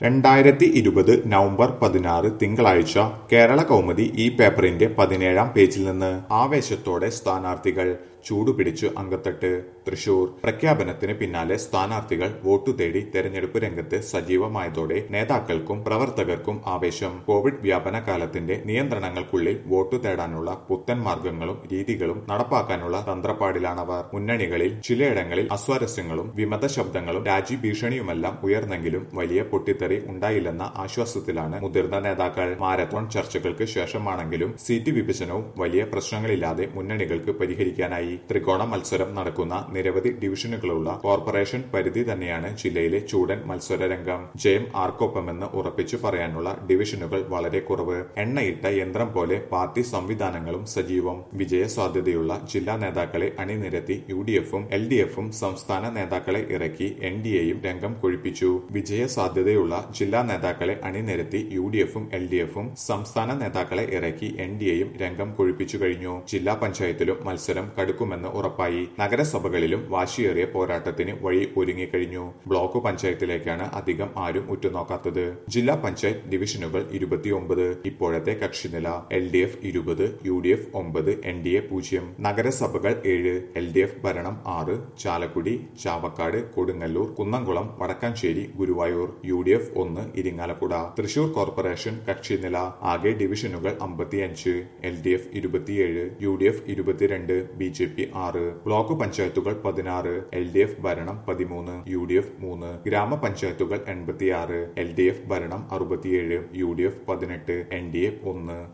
രണ്ടായിരത്തി ഇരുപത് നവംബർ പതിനാറ് തിങ്കളാഴ്ച കേരള കൗമുദി ഈ പേപ്പറിന്റെ പതിനേഴാം പേജിൽ നിന്ന് ആവേശത്തോടെ സ്ഥാനാർത്ഥികൾ ചൂടുപിടിച്ചു അങ്കത്തട്ട് തൃശൂർ പ്രഖ്യാപനത്തിന് പിന്നാലെ സ്ഥാനാർത്ഥികൾ വോട്ടു തേടി തെരഞ്ഞെടുപ്പ് രംഗത്ത് സജീവമായതോടെ നേതാക്കൾക്കും പ്രവർത്തകർക്കും ആവേശം കോവിഡ് വ്യാപന കാലത്തിന്റെ നിയന്ത്രണങ്ങൾക്കുള്ളിൽ വോട്ടു തേടാനുള്ള പുത്തൻ മാർഗങ്ങളും രീതികളും നടപ്പാക്കാനുള്ള തന്ത്രപ്പാടിലാണവർ മുന്നണികളിൽ ചിലയിടങ്ങളിൽ അസ്വാരസ്യങ്ങളും വിമത ശബ്ദങ്ങളും രാജി ഭീഷണിയുമെല്ലാം ഉയർന്നെങ്കിലും വലിയ പൊട്ടിത്തെറി ഉണ്ടായില്ലെന്ന ആശ്വാസത്തിലാണ് മുതിർന്ന നേതാക്കൾ മാരത്തോൺ ചർച്ചകൾക്ക് ശേഷമാണെങ്കിലും സീറ്റ് വിഭജനവും വലിയ പ്രശ്നങ്ങളില്ലാതെ മുന്നണികൾക്ക് പരിഹരിക്കാനായി ത്രികോണ മത്സരം നടക്കുന്ന നിരവധി ഡിവിഷനുകളുള്ള കോർപ്പറേഷൻ പരിധി തന്നെയാണ് ജില്ലയിലെ ചൂടൻ മത്സര രംഗം ജയം ആർക്കൊപ്പമെന്ന് ഉറപ്പിച്ചു പറയാനുള്ള ഡിവിഷനുകൾ വളരെ കുറവ് എണ്ണയിട്ട യന്ത്രം പോലെ പാർട്ടി സംവിധാനങ്ങളും സജീവം വിജയ സാധ്യതയുള്ള ജില്ലാ നേതാക്കളെ അണിനിരത്തി യു ഡി എഫും എൽ ഡി എഫും സംസ്ഥാന നേതാക്കളെ ഇറക്കി എൻ ഡി എയും രംഗം കൊഴിപ്പിച്ചു വിജയ സാധ്യതയുള്ള ജില്ലാ നേതാക്കളെ അണിനിരത്തി യു ഡി എഫും എൽ ഡി എഫും സംസ്ഥാന നേതാക്കളെ ഇറക്കി എൻ ഡി എയും രംഗം കൊഴിപ്പിച്ചു കഴിഞ്ഞു ജില്ലാ പഞ്ചായത്തിലും മത്സരം കടുക്കുമെന്ന് ഉറപ്പായി നഗരസഭകളിലും വാശിയേറിയ പോരാട്ടത്തിന് വഴി ഒരുങ്ങിക്കഴിഞ്ഞു ബ്ലോക്ക് പഞ്ചായത്തിലേക്കാണ് അധികം ആരും ഉറ്റുനോക്കാത്തത് ജില്ലാ പഞ്ചായത്ത് ഡിവിഷനുകൾ ഇരുപത്തിയൊമ്പത് ഇപ്പോഴത്തെ കക്ഷിനില എൽ ഡി എഫ് ഇരുപത് യു ഡി എഫ് ഒമ്പത് എൻ ഡി എ പൂജ്യം നഗരസഭകൾ ഏഴ് എൽ ഡി എഫ് ഭരണം ആറ് Chalakudy Chavakkad Kodungallur Kunnamkulam Wadakkanchery Guruvayur U D F ഒന്ന് ഇരിങ്ങാലക്കുട തൃശൂർ കോർപ്പറേഷൻ കക്ഷിനില ആകെ ഡിവിഷനുകൾ അമ്പത്തിയഞ്ച് എൽ ഡി എഫ് ഇരുപത്തിയേഴ് യു ഡി എഫ് ഇരുപത്തിരണ്ട് ബി ജെ പി ആറ് ബ്ലോക്ക് പഞ്ചായത്തുകൾ പതിനാറ് എൽ ഡി എഫ് ഭരണം പതിമൂന്ന് യു ഡി എഫ് മൂന്ന് ഗ്രാമപഞ്ചായത്തുകൾ എൺപത്തിയാറ് എൽ ഡി എഫ് ഭരണം അറുപത്തിയേഴ് യു ഡി എഫ് പതിനെട്ട് എൻ ഡി എ ഒന്ന്